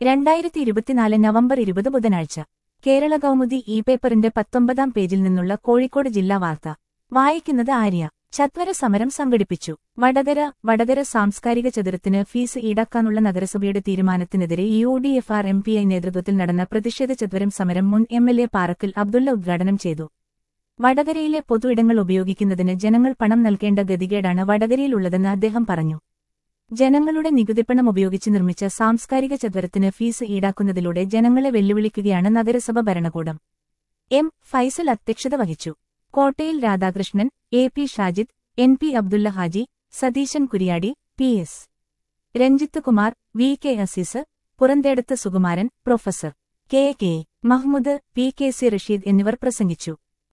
രണ്ടായിരത്തി ഇരുപത്തിനാല് നവംബർ ഇരുപത് ബുധനാഴ്ച കേരള കൗമുദി ഇ പേപ്പറിന്റെ പത്തൊമ്പതാം പേജിൽ നിന്നുള്ള കോഴിക്കോട് ജില്ലാ വാർത്ത വായിക്കുന്നത് ആര്യ ചത്വര സമരം സംഘടിപ്പിച്ചു വടകര വടകര സാംസ്കാരിക ചതുരത്തിന് ഫീസ് ഈടാക്കാനുള്ള നഗരസഭയുടെ തീരുമാനത്തിനെതിരെ U D F R M P I നേതൃത്വത്തിൽ നടന്ന പ്രതിഷേധ ചത്വരം സമരം മുൻ M L A Parakkal Abdulla ഉദ്ഘാടനം ചെയ്തു വടകരയിലെ പൊതു ഇടങ്ങൾ ഉപയോഗിക്കുന്നതിന് ജനങ്ങൾ പണം നൽകേണ്ട ഗതികേടാണ് വടകരയിലുള്ളതെന്ന് അദ്ദേഹം പറഞ്ഞു ജനങ്ങളുടെ നികുതിപ്പണം ഉപയോഗിച്ച് നിർമ്മിച്ച സാംസ്കാരിക ചത്വരത്തിന് ഫീസ് ഈടാക്കുന്നതിലൂടെ ജനങ്ങളെ വെല്ലുവിളിക്കുകയാണ് നഗരസഭ ഭരണകൂടം എം ഫൈസൽ അധ്യക്ഷത വഹിച്ചു Kottayil Radhakrishnan A P Shajid N P Abdulla Haji Satheesan Kuriyadi P S Ranjith Kumar V K Azeez Purathedath Sukumaran professor K K Mahmood P K C Rasheed എന്നിവർ പ്രസംഗിച്ചു